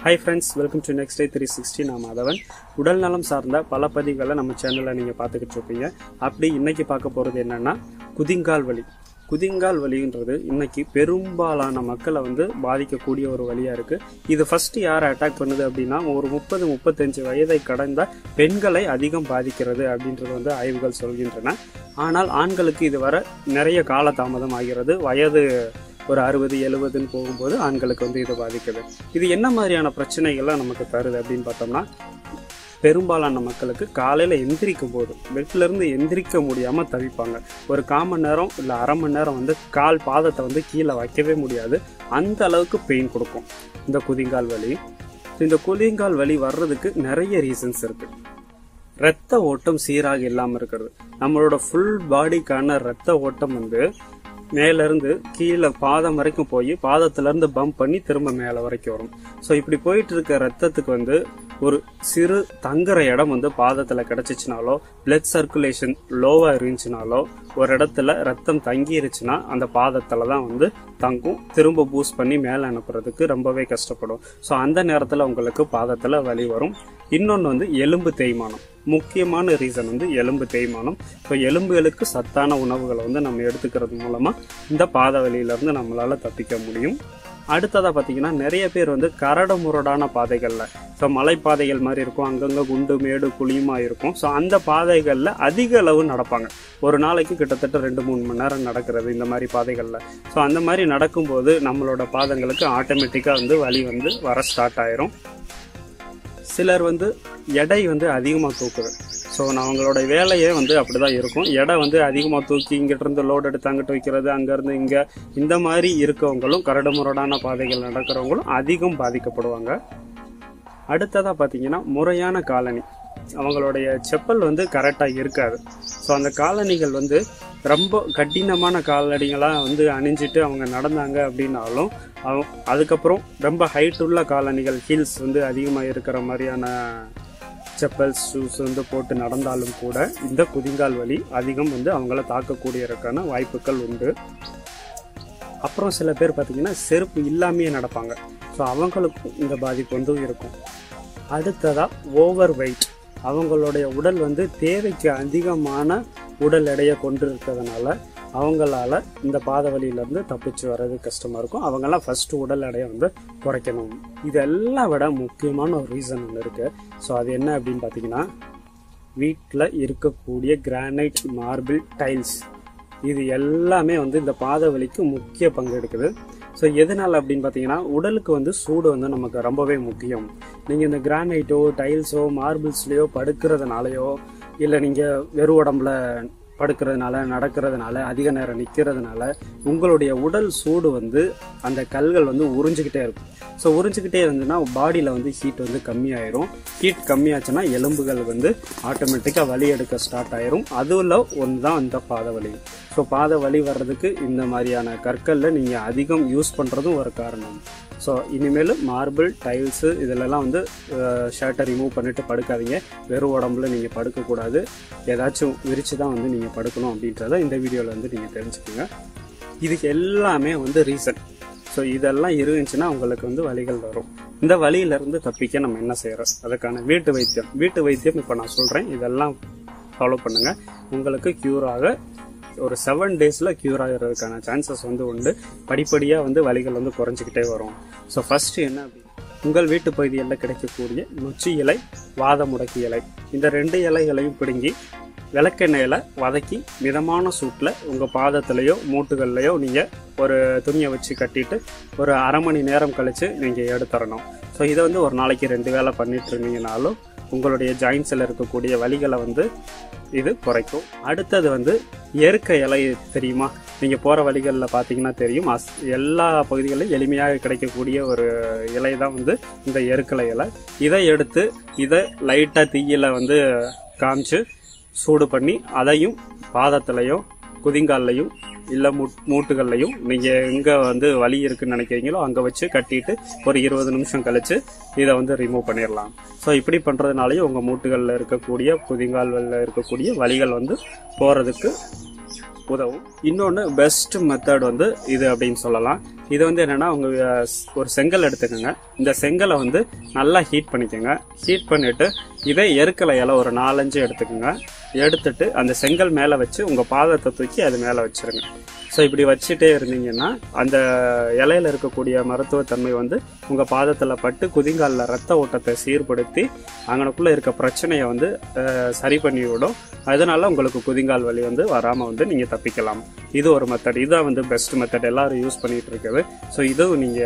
hi friends welcome to next day three sixty நான் மாதவன் உடல் நலம் சார்ந்த பல பதிவுகளை நம்ம சேனலில் நீங்கள் பார்த்துக்கிட்டு இருப்பீங்க அப்படி இன்னைக்கு பார்க்க போகிறது என்னன்னா குதிங்கால் வலி குதிங்கால் வலின்றது இன்னைக்கு பெரும்பாலான மக்களை வந்து பாதிக்கக்கூடிய ஒரு வழியாக இருக்கு இது ஃபர்ஸ்ட் யாரை அட்டாக் பண்ணுது அப்படின்னா ஒரு முப்பது முப்பத்தஞ்சு வயதை கடந்த பெண்களை அதிகம் பாதிக்கிறது அப்படின்றது வந்து ஆய்வுகள் சொல்கின்றன ஆனால் ஆண்களுக்கு இது வர நிறைய காலதாமதம் ஆகிறது வயது ஒரு அறுபது எழுபதுன்னு போகும்போது ஆண்களுக்கு வந்து இது பாதிக்குது இது என்ன மாதிரியான பிரச்சனைகள்லாம் நமக்கு தருது அப்படின்னு பார்த்தோம்னா பெரும்பாலான மக்களுக்கு காலையில் எந்திரிக்கும் போது பெட்ல இருந்து எந்திரிக்க முடியாமல் தவிப்பாங்க ஒரு கால் மணி நேரம் இல்லை அரை மணி நேரம் வந்து கால் பாதத்தை வந்து கீழே வைக்கவே முடியாது அந்த அளவுக்கு பெயின் கொடுக்கும் இந்த குதிங்கால் வலி இந்த குதிங்கால் வலி வர்றதுக்கு நிறைய ரீசன்ஸ் இருக்கு ரத்த ஓட்டம் சீராக இல்லாமல் இருக்கிறது நம்மளோட ஃபுல் பாடிக்கான ரத்த ஓட்டம் வந்து மேல இருந்து கீழே பாதம் வரைக்கும் போய் பாதத்துல இருந்து பம்ப் பண்ணி திரும்ப மேல வரைக்கும் வரும் ஸோ இப்படி போயிட்டு இருக்க ரத்தத்துக்கு வந்து ஒரு சிறு தங்குற இடம் வந்து பாதத்துல கிடைச்சிச்சுனாலோ பிளட் சர்க்குலேஷன் லோவா இருந்துச்சுனாலோ ஒரு இடத்துல ரத்தம் தங்கிருச்சுன்னா அந்த பாதத்துல தான் வந்து தங்கும் திரும்ப பூஸ்ட் பண்ணி மேலே அனுப்புறதுக்கு ரொம்பவே கஷ்டப்படும் ஸோ அந்த நேரத்தில் உங்களுக்கு பாதத்தில் வலி வரும் இன்னொன்று வந்து எலும்பு தேய்மானம் முக்கியமான ரீசன் வந்து எலும்பு தேய்மானம் ஸோ எலும்புகளுக்கு சத்தான உணவுகளை வந்து நம்ம எடுத்துக்கிறது மூலமாக இந்த பாத வலியிலேருந்து நம்மளால் தப்பிக்க முடியும் அடுத்ததாக பார்த்தீங்கன்னா நிறைய பேர் வந்து கரடு முரடான பாதைகளில் ஸோ மலைப்பாதைகள் மாதிரி இருக்கும் அங்கங்கே குண்டு மேடு குழியுமா இருக்கும் ஸோ அந்த பாதைகளில் அதிக அளவு நடப்பாங்க ஒரு நாளைக்கு கிட்டத்தட்ட ரெண்டு மூணு மணி நேரம் நடக்கிறது இந்த மாதிரி பாதைகளில் ஸோ அந்த மாதிரி நடக்கும்போது நம்மளோட பாதங்களுக்கு ஆட்டோமேட்டிக்காக வந்து வலி வந்து வர ஸ்டார்ட் ஆயிரும் சிலர் வந்து எடை வந்து அதிகமாக தூக்குது ஸோ அவங்களோட வேலையே வந்து அப்படிதான் இருக்கும் எடை வந்து அதிகமாக தூக்கி இங்கிட்ட இருந்து லோடு எடுத்து அங்கிட்டு வைக்கிறது அங்கேருந்து இங்கே இந்த மாதிரி இருக்கவங்களும் கரடுமுரடான பாதைகள் நடக்கிறவங்களும் அதிகம் பாதிக்கப்படுவாங்க அடுத்ததாக பார்த்தீங்கன்னா முறையான காலனி அவங்களுடைய செப்பல் வந்து கரெக்டாக இருக்காது ஸோ அந்த காலணிகள் வந்து ரொம்ப கடினமான காலணிகளாக வந்து அணிஞ்சிட்டு அவங்க நடந்தாங்க அப்படின்னாலும் அவ- அதுக்கப்புறம் ரொம்ப ஹைட் உள்ள காலணிகள் ஹீல்ஸ் வந்து அதிகமாக இருக்கிற மாதிரியான செப்பல்ஸ் ஷூஸ் வந்து போட்டு நடந்தாலும் கூட இந்த குதிங்கால் வலி அதிகம் வந்து அவங்கள தாக்கக்கூடியதற்கான வாய்ப்புகள் உண்டு அப்புறம் சில பேர் பார்த்தீங்கன்னா செருப்பு இல்லாமையே நடப்பாங்க ஸோ அவங்களுக்கும் இந்த பாதிப்பு வந்து இருக்கும் அடுத்ததா ஓவர் வெயிட் அவங்களுடைய உடல் வந்து தேவைக்கு அதிகமான உடல் எடையை கொண்டு இருக்கிறதுனால அவங்களால இந்த பாத வலியிலேருந்து தப்பிச்சு வர்றது கஷ்டமா இருக்கும் அவங்கெல்லாம் ஃபர்ஸ்ட் உடல் எடையை வந்து குறைக்கணும் இதெல்லாம் விட முக்கியமான ஒரு ரீசன் ஒன்று இருக்கு ஸோ அது என்ன அப்படின்னு பார்த்தீங்கன்னா வீட்டில் இருக்கக்கூடிய கிரானைட் மார்பிள் டைல்ஸ் இது எல்லாமே வந்து இந்த பாத வலிக்கு முக்கிய பங்கு எடுக்குது ஸோ எதனால அப்படின்னு பார்த்தீங்கன்னா உடலுக்கு வந்து சூடு வந்து நமக்கு ரொம்பவே முக்கியம் நீங்கள் இந்த கிரானைட்டோ டைல்ஸோ மார்பிள்ஸ்லையோ படுக்கிறதுனாலையோ இல்லை நீங்கள் வெறும் உடம்புல படுக்கிறதுனால நடக்கிறதுனால அதிக நேரம் நிற்கிறதுனால உங்களுடைய உடல் சூடு வந்து அந்த கல்கள் வந்து உறிஞ்சிக்கிட்டே இருக்கும் ஸோ உறிஞ்சிக்கிட்டே இருந்ததுன்னா பாடியில் வந்து ஹீட் வந்து கம்மியாயிரும் ஹீட் கம்மியாச்சுன்னா எலும்புகள் வந்து ஆட்டோமேட்டிக்காக வலி எடுக்க ஸ்டார்ட் ஆயிரும் அதுல ஒன்று தான் இந்த பாத வலி ஸோ பாத வலி வர்றதுக்கு இந்த மாதிரியான கற்களில் நீங்கள் அதிகம் யூஸ் பண்ணுறதும் ஒரு காரணம் ஸோ இனிமேல் மார்பிள் டைல்ஸு இதிலெல்லாம் வந்து ஷர்ட்டை ரிமூவ் பண்ணிட்டு படுக்காதீங்க வெறும் உடம்புல நீங்கள் படுக்கக்கூடாது ஏதாச்சும் விரிச்சு தான் வந்து நீங்கள் படுக்கணும் அப்படின்றத இந்த வீடியோவில் வந்து நீங்கள் தெரிஞ்சுக்கோங்க இதுக்கு எல்லாமே வந்து ரீசன் ஸோ இதெல்லாம் இருந்துச்சுன்னா உங்களுக்கு வந்து வலிகள் வரும் இந்த வலியிலிருந்து தப்பிக்க நம்ம என்ன செய்யறோம் அதுக்கான வீட்டு வைத்தியம் வீட்டு வைத்தியம் இப்போ நான் சொல்கிறேன் இதெல்லாம் ஃபாலோ பண்ணுங்க உங்களுக்கு க்யூர் ஆக ஒரு செவன் டேஸில் க்யூர் ஆகிறதுக்கான சான்சஸ் வந்து உண்டு படிப்படியாக வந்து வலிகள் வந்து குறைஞ்சிக்கிட்டே வரும் ஸோ ஃபர்ஸ்ட் என்ன அப்படின்னு உங்கள் வீட்டு பகுதிகளில் கிடைக்கக்கூடிய நொச்சி இலை வாத முடக்கி இலை இந்த ரெண்டு இலைகளையும் பிடுங்கி விளக்கெண்ணெயில் வதக்கி மிதமான சூட்டில் உங்கள் பாதத்துலேயோ மூட்டுகள்லையோ நீங்கள் ஒரு துணியை வச்சு கட்டிட்டு ஒரு அரை மணி நேரம் கழித்து நீங்கள் எடுத்துடணும் ஸோ இதை வந்து ஒரு நாளைக்கு ரெண்டு வேளை பண்ணிட்டு இருந்தீங்கனாலும் உங்களுடைய ஜாயின்ஸில் இருக்கக்கூடிய வலிகளை வந்து இது குறைக்கும் அடுத்தது வந்து எருக்க இலை தெரியுமா நீங்கள் போகிற வழிகளில் பார்த்தீங்கன்னா தெரியும் அஸ் எல்லா பகுதிகளிலும் எளிமையாக கிடைக்கக்கூடிய ஒரு இலை தான் வந்து இந்த எருக்கலை இலை இதை எடுத்து இதை லைட்டாக தீயில வந்து காமிச்சு சூடு பண்ணி அதையும் பாதத்துலையும் குதிங்கால்லையும் இல்லை மூட் மூட்டுகள்லையும் நீங்கள் எங்கே வந்து வலி இருக்குன்னு நினைக்கிறீங்களோ அங்கே வச்சு கட்டிட்டு ஒரு இருபது நிமிஷம் கழிச்சு இதை வந்து ரிமூவ் பண்ணிடலாம் ஸோ இப்படி பண்ணுறதுனாலையும் உங்கள் மூட்டுகளில் இருக்கக்கூடிய குதிங்கால்களில் இருக்கக்கூடிய வலிகள் வந்து போகிறதுக்கு உதவும் இன்னொன்று பெஸ்ட் மெத்தட் வந்து இது அப்படின்னு சொல்லலாம் இது வந்து என்னன்னா உங்க அஹ், ஒரு செங்கல் எடுத்துக்கோங்க இந்த செங்கலை வந்து நல்லா ஹீட் பண்ணிக்கோங்க ஹீட் பண்ணிட்டு இதே எருக்கலை இலை ஒரு நாலஞ்சு எடுத்துக்கோங்க எடுத்துட்டு அந்த செங்கல் மேலே வச்சு உங்க பாதத்தை தூக்கி அது மேலே வச்சிருங்க ஸோ இப்படி வச்சுட்டே இருந்தீங்கன்னா அந்த இலையில இருக்கக்கூடிய மருத்துவத்தன்மை வந்து உங்க பாதத்தில் பட்டு குதிங்காலில் ரத்த ஓட்டத்தை சீர்படுத்தி அங்கனக்குள்ள இருக்க பிரச்சனையை வந்து அஹ், சரி பண்ணி விடும் அதனால உங்களுக்கு குதிங்கால் வலி வந்து வராம வந்து நீங்க தப்பிக்கலாம் இது ஒரு மெத்தட் இதுதான் வந்து பெஸ்ட் மெத்தட் எல்லாரும் யூஸ் பண்ணிட்டு இருக்குது ஸோ இதுவும் நீங்க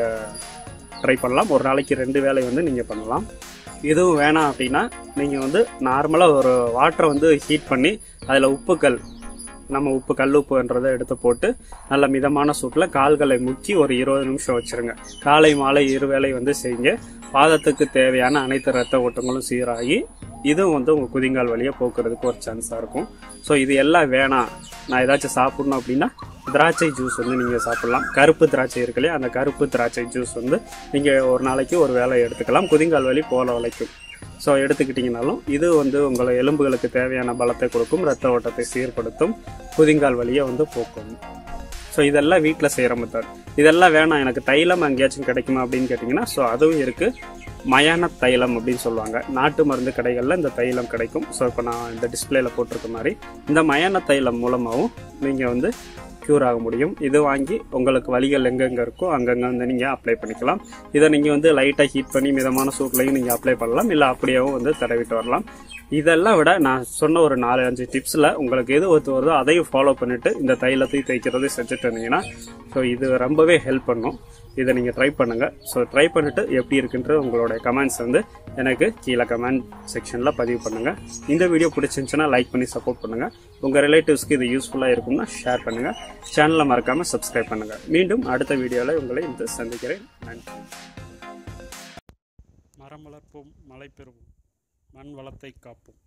ட்ரை பண்ணலாம் ஒரு நாளைக்கு ரெண்டு வேலை வந்து நீங்க பண்ணலாம் இதுவும் வேணாம் அப்படின்னா நீங்க வந்து நார்மலா ஒரு வாட்டரை வந்து ஹீட் பண்ணி அதுல உப்புக்கள் நம்ம உப்பு கல் உப்புன்றதை எடுத்து போட்டு நல்ல மிதமான சூட்டில் கால்களை முக்கி ஒரு இருபது நிமிஷம் வச்சிருங்க காலை மாலை இருவேளை வந்து செய்யுங்க பாதத்துக்கு தேவையான அனைத்து ரத்த ஓட்டங்களும் சீராகி இதுவும் வந்து உங்க குதிங்கால் வழியை போக்குறதுக்கு ஒரு சான்ஸா இருக்கும் ஸோ இது எல்லாம் வேணாம் நான் ஏதாச்சும் சாப்பிடணும் அப்படின்னா திராட்சை ஜூஸ் வந்து நீங்க சாப்பிடலாம் கருப்பு திராட்சை இருக்கு இல்லையா அந்த கருப்பு திராட்சை ஜூஸ் வந்து நீங்க ஒரு நாளைக்கு ஒரு வேளை எடுத்துக்கலாம் குதிங்கால் வலி போல வளைக்கும் ஸோ எடுத்துக்கிட்டிங்கனாலும் இது வந்து உங்களை எலும்புகளுக்கு தேவையான பலத்தை கொடுக்கும் ரத்த ஓட்டத்தை சீர்படுத்தும் குதிங்கால் வலியை வந்து போக்கும் ஸோ இதெல்லாம் வீட்டில் செய்கிற மெத்தட் இதெல்லாம் வேணாம் எனக்கு தைலம் எங்கேயாச்சும் கிடைக்குமா அப்படின்னு கேட்டிங்கன்னா ஸோ அதுவும் இருக்குது மயான தைலம் அப்படின்னு சொல்லுவாங்க நாட்டு மருந்து கடைகளில் இந்த தைலம் கிடைக்கும் ஸோ இப்போ நான் இந்த டிஸ்பிளேல போட்டிருக்க மாதிரி இந்த மயான தைலம் மூலமாகவும் நீங்கள் வந்து க்யூர் ஆக முடியும் இது வாங்கி உங்களுக்கு வலிகள் எங்கெங்க இருக்கோ அங்கங்க வந்து நீங்கள் அப்ளை பண்ணிக்கலாம் இதை நீங்கள் வந்து லைட்டாக ஹீட் பண்ணி மிதமான சூட்லையும் நீங்கள் அப்ளை பண்ணலாம் இல்லை அப்படியேவும் வந்து தடவிட்டு வரலாம் இதெல்லாம் விட நான் சொன்ன ஒரு நாலு அஞ்சு டிப்ஸில் உங்களுக்கு எது ஒத்து வருதோ அதையும் ஃபாலோ பண்ணிட்டு இந்த தைலத்தையும் தேய்க்கிறதையும் செஞ்சுட்டு இருந்தீங்கன்னா ஸோ இது ரொம்பவே ஹெல்ப் பண்ணும் இதை நீங்கள் ட்ரை பண்ணுங்க ஸோ ட்ரை பண்ணிட்டு எப்படி இருக்குன்ற உங்களோட கமெண்ட்ஸ் வந்து எனக்கு கீழே கமெண்ட் செக்ஷனில் பதிவு பண்ணுங்க இந்த வீடியோ பிடிச்சிருந்துச்சுன்னா லைக் பண்ணி சப்போர்ட் பண்ணுங்க உங்கள் ரிலேட்டிவ்ஸ்க்கு இது யூஸ்ஃபுல்லாக இருக்கும்னா ஷேர் பண்ணுங்க சேனலை மறக்காம சப்ஸ்கிரைப் பண்ணுங்க மீண்டும் அடுத்த வீடியோவில் உங்களை இந்த சந்திக்கிறேன் நன்றி மரம் வளர்ப்போம் மழை பெறுவோம் மண் வளத்தை காப்போம்